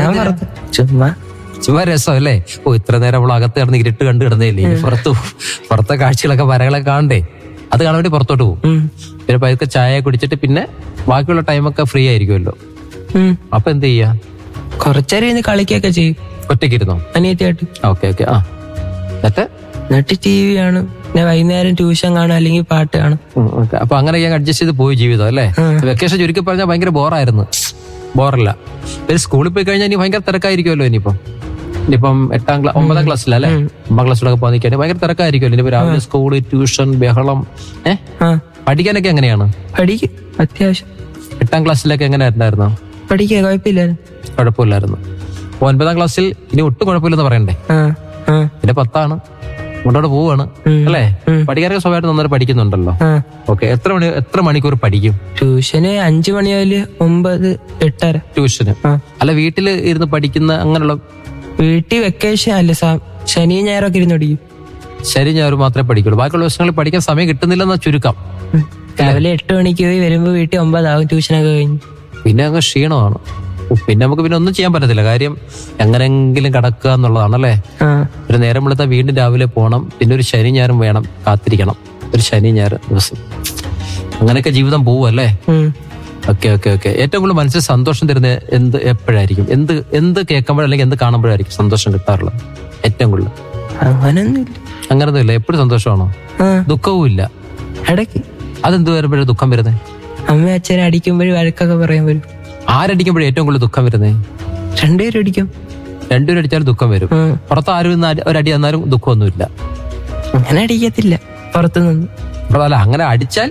ഞാൻ പുറത്ത് ചുമ്മാ ചുമ്മാ രസം അല്ലേ ഓ ഇത്ര നേരം അവൾ അകത്ത് കിടന്ന് ഇരുട്ട് കണ്ടു കിടന്നില്ലേ ഇനി പുറത്ത് പോ- പുറത്തെ കാഴ്ചകളൊക്കെ വരകളൊക്കെ കാണണ്ടേ അത് കാണാൻ വേണ്ടി പുറത്തോട്ട് പോകും ഉം. പിന്നെ പതുക്കെ ചായ കുടിച്ചിട്ട് പിന്നെ ബാക്കിയുള്ള ടൈമൊക്കെ ഫ്രീ ആയിരിക്കുമല്ലോ ഉം. അപ്പൊ എന്ത് ചെയ്യാ കുറച്ചേരം ഇരുന്ന് കളിക്കുകയൊക്കെ ചെയ്യും ഒറ്റയ്ക്കിരുന്നോ അനിയത്തിയായിട്ട് ഓക്കെ ഓക്കെ ആ എന്നിട്ട് എന്നിട്ട് ടി വി കാണും പിന്നെ വൈകുന്നേരം ട്യൂഷൻ കാണും അല്ലെങ്കിൽ പാട്ട് കാണും ഉം, okay. അപ്പൊ അങ്ങനെ ഞാൻ അഡ്ജസ്റ്റ് ചെയ്ത് പോയി ജീവിതം അല്ലേ വെക്കേഷൻ ചുരുക്കി പറഞ്ഞാൽ ഭയങ്കര ബോറായിരുന്നു ബോറല്ല പിന്നെ സ്കൂളിൽ പോയി കഴിഞ്ഞാൽ ഇനി ഭയങ്കര തിരക്കായിരിക്കുമല്ലോ ഇനിയിപ്പം ഇനിയിപ്പം എട്ടാം ക്ലാസ് ഒമ്പതാം ക്ലാസ്സിലല്ലേ ഒമ്പതാം ക്ലാസ്സിലൊക്കെ പോകാൻ നിൽക്കാൻ ഭയങ്കര തിരക്കായിരിക്കുമല്ലോ ഇനിയിപ്പോ രാവിലെ സ്കൂള് ട്യൂഷൻ ബഹളം ഏഹ് ആ പഠിക്കാനൊക്കെ എങ്ങനെയാണ് പഠിക്കും അത്യാവശ്യം എട്ടാം ക്ലാസ്സിലൊക്കെ എങ്ങനെ ഉണ്ടായിരുന്നു പഠിക്കുക കുഴപ്പമില്ലായിരുന്നു കുഴപ്പമില്ലായിരുന്നു അപ്പൊ ഒൻപതാം ക്ലാസ്സിൽ ഇനി ഒട്ടും കുഴപ്പമില്ലെന്ന് പറയണ്ടേ ആ ആ പിന്നെ പത്താണ് മുന്നോട്ട് പോവാണ് അല്ലേ പഠിക്കാനൊക്കെ സ്വഭാവമായിട്ട് നന്നായിട്ട് പഠിക്കുന്നുണ്ടല്ലോ ആ ഓക്കെ എത്ര മണി എത്ര മണിക്കൂർ പഠിക്കും ട്യൂഷന് അഞ്ചു മണി മുതൽ ഒമ്പത് എട്ടര ട്യൂഷന് ആ അല്ല വീട്ടിൽ ഇരുന്ന് പഠിക്കുന്ന അങ്ങനെയുള്ള വീട്ടിൽ വെക്കേഷൻ അല്ല സാ- ശനി ഞായറൊക്കെ ഇരുന്ന് പഠിക്കും ശരി ഞാൻ മാത്രമേ പഠിക്കുള്ളൂ ബാക്കിയുള്ള ദിവസങ്ങളിൽ പഠിക്കാൻ സമയം കിട്ടുന്നില്ലെന്ന ചുരുക്കം ഉം. രാവിലെ എട്ട് മണിക്ക് പോയി വരുമ്പോ വീട്ടിൽ ഒമ്പതാവും ട്യൂഷനൊക്കെ കഴിഞ്ഞ് പിന്നെ അങ്ങ് ക്ഷീണമാണ് പിന്നെ നമുക്ക് പിന്നെ ഒന്നും ചെയ്യാൻ പറ്റത്തില്ല കാര്യം എങ്ങനെങ്കിലും കടക്കുക എന്നുള്ളതാണല്ലേ ആ ഒരു നേരം വെളുത്താൽ വീണ്ടും രാവിലെ പോകണം പിന്നെ ഒരു ശനി ഞായറും വേണം കാത്തിരിക്കണം ഒരു ശനി ഞായർ ദിവസം അങ്ങനെയൊക്കെ ജീവിതം പോവല്ലേ ഉം. ഓക്കെ ഓക്കെ ഓക്കെ ഏറ്റവും കൂടുതൽ മനസ്സിൽ സന്തോഷം തരുന്ന എന്ത് എപ്പോഴായിരിക്കും എന്ത് എന്ത് കേൾക്കുമ്പോഴോ അല്ലെങ്കിൽ എന്ത് കാണുമ്പോഴായിരിക്കും സന്തോഷം കിട്ടാറുള്ളത് ഏറ്റവും കൂടുതൽ അങ്ങനൊന്നുമില്ല അങ്ങനൊന്നും ഇല്ല എപ്പോഴും സന്തോഷമാണോ ആ ദുഃഖവും ഇല്ല ഇടയ്ക്ക് അതെന്ത് വരുമ്പോഴും ദുഃഖം വരുന്നത് അമ്മ അച്ഛനെ അടിക്കുമ്പോഴും വഴക്കൊക്കെ പറയാൻ വരും ആരടിക്കുമ്പോഴും ഏറ്റവും കൂടുതൽ ദുഃഖം വരുന്നത് രണ്ടുപേരും അടിക്കും രണ്ടുപേരും അടിച്ചാലും ദുഃഖം വരും ഉം. പുറത്ത് ആരും ഇന്ന് അടി- ഒരടി തന്നാലും ദുഃഖമൊന്നുമില്ല അങ്ങനെ അടിക്കത്തില്ല പുറത്തു നിന്ന് അപ്പൊ അല്ല അങ്ങനെ അടിച്ചാൽ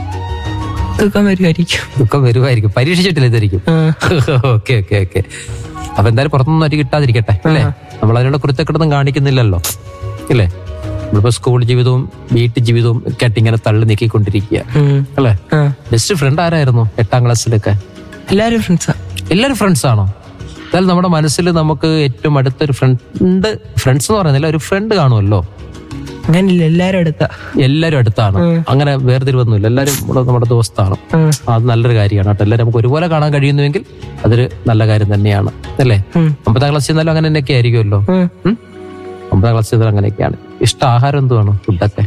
ദുഃഖം വരുമായിരിക്കും ദുഃഖം വരുമായിരിക്കും പരീക്ഷിച്ചിട്ടില്ല ഇതായിരിക്കും ആ. ഓക്കെ ഓക്കെ ഓക്കെ അപ്പൊ എന്തായാലും പുറത്തൊന്നും അടി കിട്ടാതിരിക്കട്ടെ അല്ലേ നമ്മൾ അതിനുള്ള കുരുത്തക്കെട്ടൊന്നും കാണിക്കുന്നില്ലല്ലോ ഇല്ലേ നമ്മളിപ്പോ സ്കൂൾ ജീവിതവും വീട്ടു ജീവിതവും ഒക്കെ ആയിട്ട് ഇങ്ങനെ തള്ളി നീക്കിക്കൊണ്ടിരിക്കുക ഉം. അല്ലേ ആ ബെസ്റ്റ് ഫ്രണ്ട് ആരായിരുന്നു എട്ടാം ക്ലാസ്സിലൊക്കെ എല്ലാരും ഫ്രണ്ട്സാ എല്ലാവരും ഫ്രണ്ട്സ് ആണോ എന്തായാലും നമ്മുടെ മനസ്സിൽ നമുക്ക് ഏറ്റവും അടുത്തൊരു ഫ്രണ്ട് ഫ്രണ്ട്സ് എന്ന് പറയുന്നില്ല ഒരു ഫ്രണ്ട് കാണുമല്ലോ അങ്ങനില്ല എല്ലാരും അടുത്താ എല്ലാവരും അടുത്താണ് അങ്ങനെ വേർതിരിവൊന്നുമില്ല എല്ലാവരും നമ്മുടെ നമ്മുടെ ദോസ്താണ് ഉം. അത് നല്ലൊരു കാര്യമാണ് കേട്ടോ എല്ലാവരും നമുക്ക് ഒരുപോലെ കാണാൻ കഴിയുന്നുവെങ്കിൽ അതൊരു നല്ല കാര്യം തന്നെയാണ് അല്ലേ ഉം. ഒമ്പതാം ക്ലാസ് ചെന്നാലും അങ്ങനെ തന്നെയൊക്കെ ആയിരിക്കുമല്ലോ ഉം. ഉം? ഒമ്പതാം ക്ലാസ് ചെന്നാലും അങ്ങനെയൊക്കെയാണ് ഇഷ്ട ആഹാരം എന്തുവാണ് ഫുഡൊക്കെ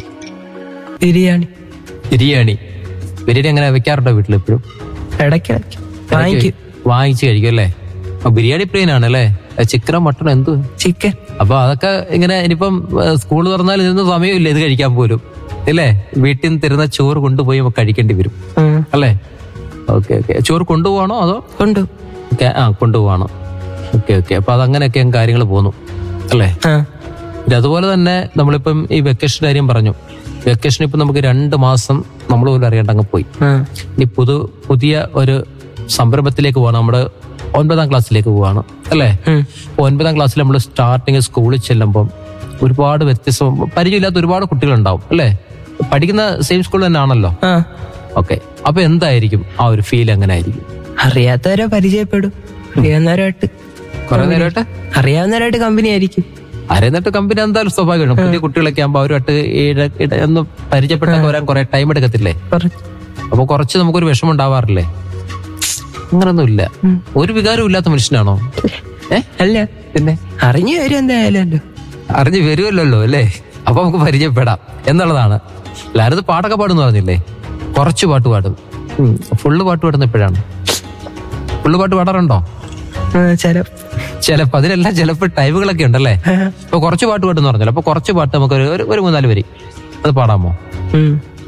ബിരിയാണി ബിരിയാണി ബിരിയാണി അങ്ങനെ വെക്കാറുണ്ടോ വീട്ടിൽ എപ്പോഴും ഇടയ്ക്കിടയ്ക്ക് വാങ്ങിക്കും വാങ്ങിച്ചു കഴിക്കും അല്ലേ അപ്പൊ ബിരിയാണി പ്രിയനാണ് അല്ലേ ചിക്കനോ മട്ടണോ എന്ത് ചിക്കൻ അപ്പൊ അതൊക്കെ ഇങ്ങനെ ഇനിയിപ്പം സ്കൂൾ തുറന്നാൽ ഇതിനൊന്നും സമയമില്ല ഇത് കഴിക്കാൻ പോലും ഇല്ലേ വീട്ടിൽ നിന്ന് തരുന്ന ചോറ് കൊണ്ടുപോയി നമുക്ക് കഴിക്കേണ്ടി വരും ഉം. അല്ലേ ഓക്കെ ഓക്കെ ചോറ് കൊണ്ടുപോകണോ അതോ കൊണ്ടു ഓക്കെ ആ കൊണ്ടുപോകണം ഓക്കെ ഓക്കെ അപ്പൊ അതങ്ങനെയൊക്കെ കാര്യങ്ങൾ പോന്നു അല്ലേ ആ പിന്നെ അതുപോലെ തന്നെ നമ്മളിപ്പം ഈ വെക്കേഷൻ കാര്യം പറഞ്ഞു വെക്കേഷൻ ഇപ്പം നമുക്ക് രണ്ട് മാസം നമ്മൾ പോലും അറിയാണ്ട് അങ്ങ് പോയി ആ ഇനി പുതു പുതിയ ഒരു സംരംഭത്തിലേക്ക് പോവാണ് നമ്മുടെ ഒൻപതാം ക്ലാസ്സിലേക്ക് പോവാണ് അല്ലേ ഉം. അപ്പൊ ഒൻപതാം ക്ലാസ്സിൽ നമ്മൾ സ്റ്റാർട്ടിങ് സ്കൂളിൽ ചെല്ലുമ്പം ഒരുപാട് വ്യത്യസ്ത പരിചയമില്ലാത്ത ഒരുപാട് കുട്ടികളുണ്ടാവും അല്ലേ പഠിക്കുന്ന സെയിം സ്കൂൾ തന്നെ ആണല്ലോ ആ ഓക്കെ അപ്പൊ എന്തായിരിക്കും ആ ഒരു ഫീൽ എങ്ങനെ ആയിരിക്കും അറിയാത്തവരെ പരിചയപ്പെടും അറിയാവുന്നവരായിട്ട് കുറെ നേരമായിട്ട് അറിയാവുന്നവരായിട്ട് കമ്പനി ആയിരിക്കും അരന്നിട്ട് കമ്പനി എന്തായാലും സ്വാഭാവികമാണ് പുതിയ കുട്ടികളൊക്കെ ആകുമ്പോൾ അവരുമായിട്ട് ഇട- ഇട- ഒന്ന് പരിചയപ്പെട്ടൊക്കെ വരാൻ കുറെ ടൈം എടുക്കത്തില്ലേ കുറച്ച് അപ്പൊ കുറച്ച് നമുക്കൊരു വിഷമം ഉണ്ടാവാറില്ലേ അങ്ങനൊന്നും ഇല്ല ഒരു വികാരവും ഇല്ലാത്ത മനുഷ്യനാണോ ഏ അല്ല പിന്നെ അറിഞ്ഞു വരും എന്തായാലും അല്ലോ അറിഞ്ഞ് വരുമല്ലോ അല്ലേ അപ്പൊ നമുക്ക് പരിചയപ്പെടാം എന്നുള്ളതാണ് എല്ലാവരും പാട്ടൊക്കെ പാടുന്നു പറഞ്ഞില്ലേ കുറച്ച് പാട്ട് പാടും ഉം. ഫുള്ള് പാട്ട് പാടുന്ന എപ്പോഴാണ് ഫുള്ള് പാട്ട് പാടാറുണ്ടോ ആ, ചില ചിലപ്പോ അതിനെല്ലാം ചിലപ്പോൾ ടൈമുകളൊക്കെ ഉണ്ടല്ലേ അപ്പൊ കുറച്ച് പാട്ട് പാട്ടെന്ന് പറഞ്ഞല്ലോ അപ്പൊ കുറച്ച് പാട്ട് നമുക്ക് ഒരു ഒരു- ഒരു മൂന്നാല് വരി അത് പാടാമോ ഉം.